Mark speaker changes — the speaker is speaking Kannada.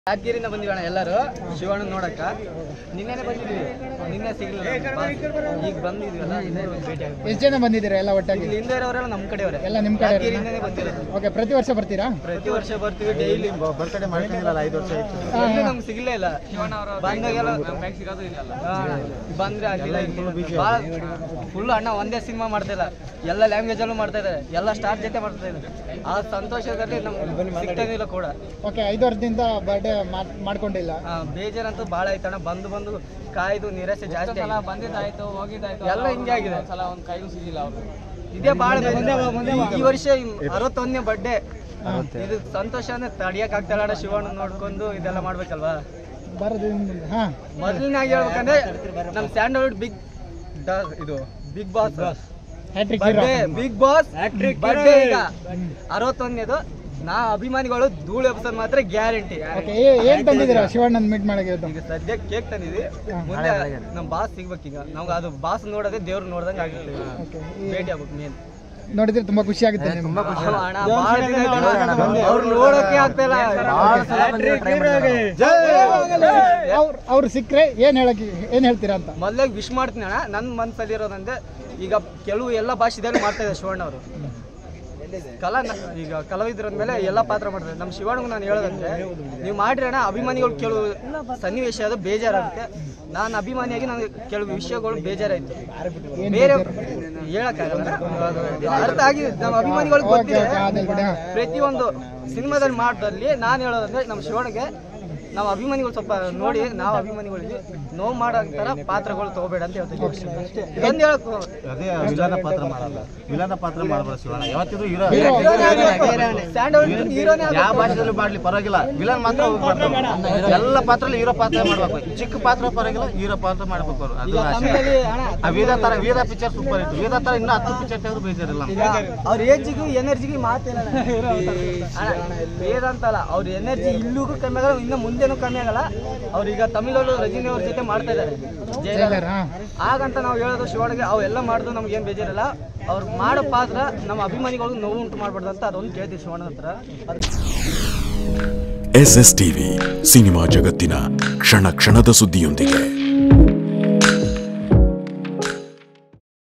Speaker 1: ಯಾದಗಿರಿಯಿಂದ ಬಂದಿವಿ ಅಣ್ಣ ಎಲ್ಲರೂ ಶಿವಣ್ಣ ನೋಡಕ್ಕ ನಿನ್ನೆನೆ ಬಂದಿದ್ವಿ ನಿನ್ನೆ ಸಿಗ್ಲಿಲ್ಲ ನಮ್ಗೆ. ಈಗ ಬಂದಿದ್ವಲ್ಲ ಇನ್ನೂ ಭೇಟಿ ಆಗ್ಬೇಕು
Speaker 2: ಎಷ್ಟು ಜನ ಬಂದಿದ್ದೀರಾ ಎಲ್ಲ ಒಟ್ಟಾಗಿ
Speaker 1: ಇಲ್ಲಿ ಹಿಂದೆ ಇರೋರೆಲ್ಲ ನಮ್ಮ ಕಡೆಯವರೇ
Speaker 2: ಎಲ್ಲ ನಿಮ್ಮ ಕಡೆ
Speaker 1: ಯಾದಗಿರಿಯಿಂದನೇ ಬಂದಿರೋದು
Speaker 2: ಓಕೆ ಪ್ರತಿ ವರ್ಷ ಬರ್ತೀರಾ
Speaker 1: ಪ್ರತಿ ವರ್ಷ ಬರ್ತೀವಿ ಡೈಲಿ
Speaker 3: ಬರ್ತಡೇ ಮಾಡ್ಕೊಂಡಿಲ್ಲ ಐದು ವರ್ಷ ಆಯ್ತು
Speaker 1: ಎಲ್ಲೂ ನಮ್ಗೆ ಸಿಗ್ಲೇ ಇಲ್ಲ ಬಂದಾಗೆಲ್ಲ ಹಾ, ಬಂದ್ರೆ ಆಗಿಲ್ಲ ಭಾಳ ಫುಲ್ ಅಣ್ಣ ಒಂದೇ ಸಿನಿಮಾ ಮಾಡ್ತಾ ಇಲ್ಲ ಎಲ್ಲ ಲ್ಯಾಂಗ್ವೇಜ್ ಅಲ್ಲೂ ಮಾಡ್ತಾ ಇದ್ದಾರೆ ಎಲ್ಲ ಸ್ಟಾರ್ ಜೊತೆ ಮಾಡ್ತಾ ಇದ್ದಾರೆ ಆ ಸಂತೋಷದಲ್ಲಿ ನಮ್ಗೆ ಸಿಗ್ತಾನಿಲ್ಲ ಕೂಡ
Speaker 2: ಓಕೆ ಐದು ವರ್ಷದಿಂದ ಬರ್ಡೇ ಮಾಡ್ಕೊಂಡಿಲ್ಲ
Speaker 1: ಆ, ಬೇಜಾರಂತೂ ಭಾಳ ಆಯ್ತಣ್ಣ ಬಂದು ಬಂದು ಕಾಯ್ದು ನಿರಾಸೆ ಜಾಸ್ತಿ ಆಗಿದೆ.
Speaker 4: ಬಂದಿದ್ದಾಯ್ತು ಹೋಗಿದ್ದಾಯ್ತು
Speaker 1: ಎಲ್ಲ ಹಿಂಗೆ ಆಗಿದೆ
Speaker 4: ಸಲ ಒಂದು ಕೈಗೂ ಸಿಗಿಲ್ಲ ಅವರು
Speaker 1: ಇದೇ ಭಾಳ ಈ ವರ್ಷ ಅರವತ್ತೊಂದನೇ ಬರ್ಡೇ ಇದು ಸಂತೋಷ ಅಂದ್ರೆ ತಡಿಯಕ್ ಆಗ್ತಾಳ ಅಣ್ಣ ಶಿವಣ್ಣ ನೋಡ್ಕೊಂಡು ಇದೆಲ್ಲ ಮಾಡ್ಬೇಕಲ್ವಾ
Speaker 2: ಬರೋದು ಹಾಂ
Speaker 1: ಮೊದಲನಾಗಿ ಹೇಳ್ಬೇಕಂದ್ರೆ ನಮ್ ಸ್ಯಾಂಡಲ್ವುಡ್ ಬಿಗ್ ಇದು big boss
Speaker 2: hat-trick
Speaker 1: birthday big boss birthday ಈಗ ಅರವತ್ತೊಂದನೇದು ನಾ ಅಭಿಮಾನಿಗಳು ಧೂಳು ಎಬ್ಸೋದ್ ಮಾತ್ರ ಗ್ಯಾರಂಟಿ
Speaker 2: ಓಕೆ ಏನು ತಂದಿದ್ದೀರಾ ಶಿವಣ್ಣನ ಮೀಟ್ ಮಾಡಕ್ಕೆ
Speaker 1: ಈಗ ಸದ್ಯಕ್ಕೆ ಕೇಕ್ ತಂದಿದ್ವಿ ಮುಂದೆ ನಮ್ ಬಾಸ್ ಸಿಗ್ಬೇಕೀಗ ನಮ್ಗೆ ಅದು ಬಾಸ್ ನೋಡೋದೇ ದೇವ್ರು ನೋಡ್ದಂಗೆ ಆಗುತ್ತೆ
Speaker 2: ಓಕೆ
Speaker 1: ಭೇಟಿ ಆಗ್ಬೇಕು ಮೇನ್
Speaker 2: ನೋಡಿದ್ರೆ ತುಂಬಾ ಖುಷಿ ಆಗುತ್ತೆ ನಿಮ್ಗೆ
Speaker 1: ಅವ್ರು ನೋಡೋಕೆ ಆಗ್ತಿಲ್ಲ
Speaker 2: ಅವ್ರು ಅವ್ರು ಸಿಕ್ಕರೆ ಏನು ಹೇಳಕ್ಕೆ ಏನು ಹೇಳ್ತೀರಾ ಅಂತ
Speaker 1: ಮೊದ್ಲಾಗಿ ವಿಶ್ ಮಾಡ್ತೀನಿ ಅಣ್ಣ ನನ್ನ ಮನ್ಸಲ್ಲಿ ಇರೋದಂದ್ರೆ ಈಗ ಕೆಲವು ಎಲ್ಲ ಭಾಷೆದಲ್ಲಿ ಮಾಡ್ತಾ ಇದ್ದಾರೆ ಶಿವಣ್ಣ ಅವರು ಕಲಾ ನ- ಈಗ ಕಲಾವಿದ್ರ ಮೇಲೆ ಎಲ್ಲ ಪಾತ್ರ ಮಾಡ್ತಾರೆ ನಮ್ಮ ಶಿವಣ್ಣಗೆ ನಾನು ಹೇಳೋದಂದ್ರೆ ನೀವು ಮಾಡ್ರಿ ಅಣ್ಣ ಅಭಿಮಾನಿಗಳು ಕೆಲವು ಸನ್ನಿವೇಶ ಅದು ಬೇಜಾರಾಗುತ್ತೆ ನಾನು ಅಭಿಮಾನಿಯಾಗಿ ನನಗೆ ಕೆಲವು ವಿಷಯಗಳು ಬೇಜಾರಾಯ್ತು ಬೇರೆ ಹೇಳಕ್ಕಾಗಲ್ಲ ಅದು ಅರ್ಥ ಆಗಿದೆ ನಮ್ಮ ಅಭಿಮಾನಿಗಳು
Speaker 2: ಓಕೆ
Speaker 1: ಗೊತ್ತಿದೆ
Speaker 2: ಓಕೆ ಆದಲ್ಲಿ ಬಿಡಿ ಹಾಂ
Speaker 1: ಪ್ರತಿಯೊಂದು ಸಿನಿಮಾದಲ್ಲಿ ಮಾಡೋದ್ರಲ್ಲಿ ನಾನು ಹೇಳೋದಂದ್ರೆ ನಮ್ಮ ಶಿವಣ್ಣಿಗೆ ನಾವು ಅಭಿಮಾನಿಗಳು ಸ್ವಲ್ಪ ನೋಡಿ ನಾವು ಅಭಿಮಾನಿಗಳಿಗೆ ನೋವು ಮಾಡೋ ಥರ ಪಾತ್ರಗಳು ತಗೋಬೇಡ ಅಂತ ಹೇಳ್ತೀವಿ ಅಷ್ಟೇ ಇದೊಂದು ಹೇಳಕ್ಕೂ
Speaker 3: ಅದೇ ವಿಲನ ಪಾತ್ರ ಮಾಡಲ್ಲ ವಿಲನ ಪಾತ್ರ ಮಾಡಬಾರ್ದು ಶಿವಣ್ಣ ಯಾವತ್ತಿದ್ರು ಹೀರೋ
Speaker 1: ಸ್ಯಾಂಡಲ್ವುಡ್ ಹೀರೋನೇ
Speaker 3: ಯಾವ ಭಾಷೆದಲ್ಲೂ ಮಾಡ್ಲಿ ಪರವಾಗಿಲ್ಲ ವಿಲನ್ ಮಾತ್ರ ಹೋಗ್ಬಾರ್ದು ಎಲ್ಲ ಪಾತ್ರ ಹೀರೋ ಪಾತ್ರ ಮಾಡ್ಬೇಕು ಚಿಕ್ಕ ಪಾತ್ರ ಪರವಾಗಿಲ್ಲ ಹೀರೋ ಪಾತ್ರ ಮಾಡ್ಬೇಕು ಅವ್ರು ಅದು
Speaker 1: ಈಗ
Speaker 3: ಆಸೆ.
Speaker 1: ತಮಿಳಲ್ಲಿ ಅಣ್ಣ
Speaker 3: ಆ ವೇದ ತರ ವೇದ ಪಿಕ್ಚರ್ ಸೂಪರ್ ಇತ್ತು ವೇದ ತರ ಇನ್ನೂ ಹತ್ತು ಪಿಕ್ಚರ್ ತೆಗೆದು ಬೇಜಾರಿಲ್ಲ
Speaker 1: ಈಗ ಅವ್ರ ಏಜಿಗೂ ಎನರ್ಜಿಗೂ ಮಾತಿಲ್ಲ ಅಣ್ಣ ವೇದ ಅಂತಲ್ಲ ಅವ್ರ ಎನರ್ಜಿ ಇಲ್ಲಿಗೂ ಕಮ್ಮಿ ಆಗಲ್ಲ ಇನ್ನು ಮುಂದೆನೂ ಕಮ್ಮಿ ಆಗಲ್ಲ ಅವ್ರೀಗ ತಮಿಳಲ್ಲೂ ರಜನಿ ಅವ್ರ ಜೊತೆ ಮಾಡ್ತಾ ಇದ್ದಾರೆ
Speaker 2: ಜೈಲರ್ ಹಾಂ
Speaker 1: ಹಾಗಂತ ನಾವು ಹೇಳೋದು ಶಿವಣ್ಣಿಗೆ ಅವೆಲ್ಲ ಮಾಡಿದ್ರು ನಮ್ಗೆ ಏನು ಬೇಜಾರಿಲ್ಲ ಅವ್ರು ಮಾಡೋ ಪಾತ್ರ ನಮ್ಮ ಅಭಿಮಾನಿಗಳು ನೋವು ಉಂಟು ಮಾಡ್ಬಾರ್ದು ಅಂತ ಅದೊಂದು ಕೇಳ್ತೀವಿ ಶಿವಣ್ಣ ಹತ್ರ ಅದು
Speaker 5: ಎಸ್ ಎಸ್ ಟಿವಿ ಸಿನಿಮಾ ಜಗತ್ತಿನ ಕ್ಷಣ ಕ್ಷಣದ ಸುದ್ದಿಯೊಂದಿಗೆ